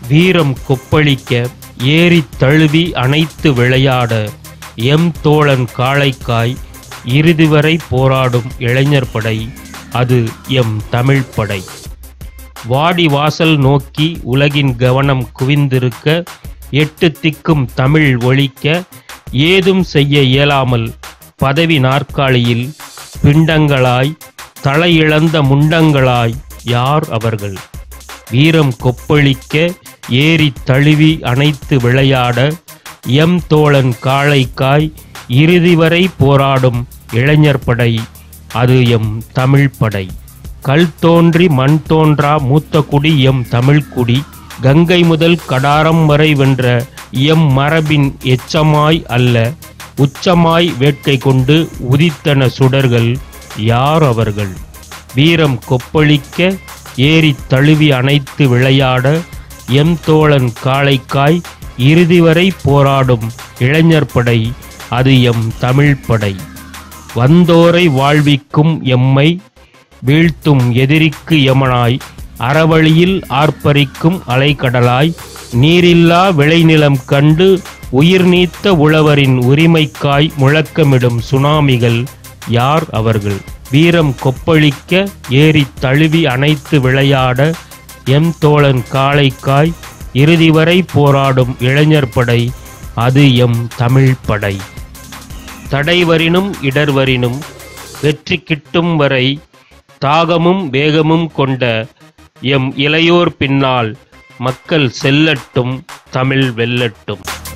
வீரம் கொப்பளிக்க ஏறி தழுவி அணைத்து விளையாட எம் தோழன் காளைக்காய் இறுதி வரை போராடும் இளைஞர் படை அது எம் தமிழ் படை வாடி வாசல் நோக்கி உலகின் கவனம் குவிந்திருக்க எட்டு திக்கும் தமிழ் ஒழிக்க ஏதும் செய்ய இயலாமல் பதவி நாற்காலியில் பிண்டங்களாய் தலையிழந்த முண்டங்களாய் யார் அவர்கள் வீரம் கொப்பளிக்க ஏறி தழுவி அணைத்து விளையாட எம் தோழன் காளைக்காய் இறுதி வரை போராடும் இளைஞர் படை அது எம் தமிழ் படை கல் தோன்றி மண் தோன்றா மூத்த குடி எம் தமிழ்குடி கங்கை முதல் கடாரம் வரை வென்ற எம் மரபின் எச்சமாய் அல்ல உச்சமாய் வேட்கை கொண்டு உதித்தன சுடர்கள் யார் அவர்கள் வீரம் கொப்பளிக்க ஏறி தழுவி அணைத்து விளையாட எம் தோழன் காளைக்காய் இறுதி வரை போராடும் இளைஞர் படை அது எம் தமிழ் படை வந்தோரை வாழ்விக்கும் எம்மை வீழ்த்தும் எதிரிக்கு எமனாய் அறவழியில் ஆர்ப்பரிக்கும் அலைக்கடலாய் நீரில்லா விளைநிலம் கண்டு உயிர் நீத்த உழவரின் உரிமைக்காய் முழக்கமிடும் சுனாமிகள் யார் அவர்கள் வீரம் கொப்பளிக்க ஏறி தழுவி அணைத்து விளையாட எம் தோழன் காளைக்காய் இறுதி வரை போராடும் இளைஞர் படை அது எம் தமிழ் படை தடைவரினும் இடர்வரினும் வெற்றி கிட்டும் வரை தாகமும் வேகமும் கொண்ட எம் இளையோர் பின்னால் மக்கள் செல்லட்டும் தமிழ் வெல்லட்டும்